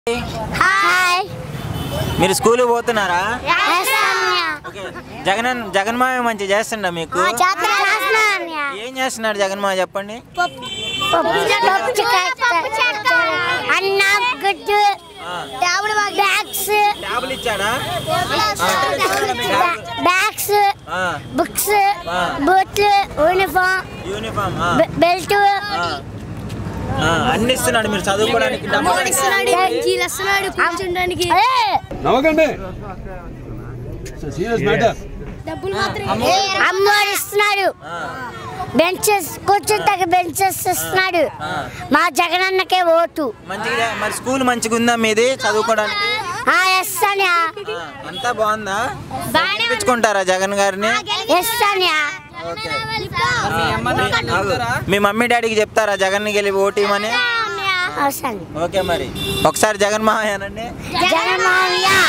Hi మీరు school పోతున్నారా yes Anya okay Jagan జగన్మాయ మంచి చేస్తుండ మీకు జాతర చేస్తున్నా అన్య ఏం చేస్తున్నాడు జగన్మాయ చెప్పండి పప్పు పప్పు అన్నం గుడ్డు ఆ, బ్యాగ్స్ ట్యాబ్లు ఇచ్చాడా బ్యాగ్స్ ఆ, బుక్స్ ఆ. బూట్లు యూనిఫామ్ యూనిఫామ్ ఆ, బెల్ట్ ఆ. ఆ, అన్ని ఇస్తున్నాడు మీరు చదువుకోవడానికి డబ్బులు ఇస్తున్నాడు కూర్చుంటానికి నవ్వకండి సీరియస్ మ్యాటర్ అమ్మోడు ఇస్తున్నాడు ఆ, బెంచెస్ కూర్చుంటాక బెంచెస్ ఇస్తున్నాడు ఆ. మా జగనన్నకే ఓటు మంచిగా మరి స్కూల్ మంచిగా ఉందా మీది చదువుకోవడానికి ఆ ఎస్ అన్య ఆ, అంతా బాగుందా తెచ్చుకుంటారా జగన్ గారిని ఎస్ అన్య ఓకే ఆగు. మీ మమ్మీ డాడీకి చెప్తారా జగన్ గెలిపి ఓటీమని అవసరం ఓకే మరి ఒకసారి జగన్ మావయ్య అనండి జగన్ మావయ్య